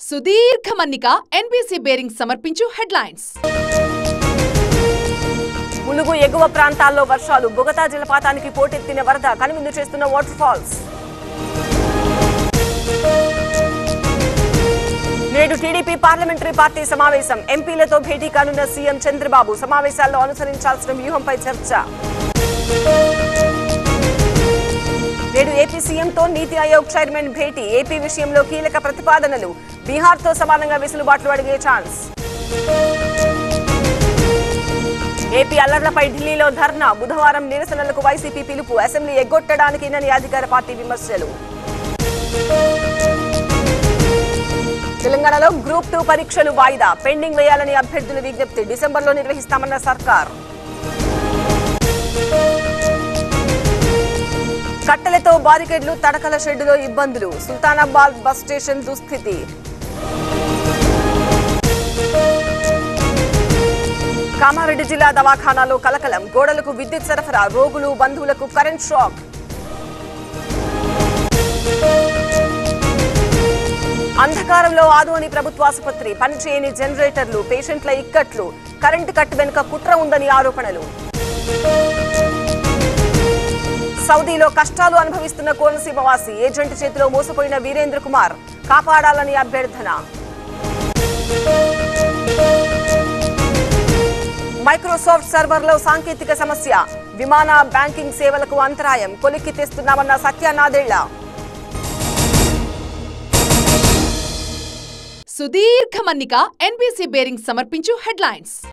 సుదీర్ఘ మన్నిక NBC bearing సమర్పించు హెడ్లైన్స్ ములుగు ఎగువ ప్రాంతాల్లో వర్షాలు బొగతా జలపాతానికి పోటెత్తిన వరద కనువిందు చేస్తున్న వాటర్ ఫాల్స్ నేడు టీడీపీ పార్లమెంటరీ పార్టీ సమావేశం ఎంపీలతో భేటీ కానున్న సీఎం చంద్రబాబు సమావేశాల్లో అనుసరించాల్సిన వ్యూహంపై చర్చ నేడు ఏపీ సీఎంతో నీతి ఆయోగ్ చైర్మన్ భేటీ ఏపీ విషయంలో కీలక ప్రతిపాదనలు బీహార్తో సమానంగా వెసులుబాట్లు అడిగే ఛాన్స్ ఏపీ అల్లర్లపై ఢిల్లీలో ధర్నా బుధవారం నిరసనలకు వైసీపీ పిలుపు అసెంబ్లీ ఎగ్గొట్టడానికేనని అధికార పార్టీ విమర్శలు తెలంగాణలో గ్రూప్ టూ పరీక్షలు వాయిదా పెండింగ్ వేయాలని అభ్యర్థుల విజ్ఞప్తి డిసెంబర్లో నిర్వహిస్తామన్న సర్కార్ కట్టెలతో బారికేడ్లు తడకల షెడ్డులో ఇబ్బందులు సుల్తానాబాద్ బస్ స్టేషన్ దుస్థితి కామారెడ్డి జిల్లా దవాఖానాలో కలకలం గోడలకు విద్యుత్ సరఫరా రోగులు బంధువులకు కరెంట్ షాక్ అంధకారంలో ఆదోని ప్రభుత్వాసుపత్రి పనిచేయని జనరేటర్లు పేషెంట్ల ఇక్కట్లు కరెంటు కట్టు వెనుక కుట్ర ఉందని ఆరోపణలు సౌదీలో కష్టాలు అనుభవిస్తున్న కోనసీమ వాసి ఏజెంట్ చేతిలో మోసపోయిన వీరేంద్ర కుమార్ కాపాడాలని అభ్యర్థన మైక్రోసాఫ్ట్ సర్వర్లో సాంకేతిక సమస్య విమాన బ్యాంకింగ్ సేవలకు అంతరాయం కొలిక్కి తెస్తున్నామన్న సత్యనాదెళ్ల సుదీర్ఘ మన్నిక ఎన్బీసీ బేరింగ్ సమర్పించు హెడ్లైన్స్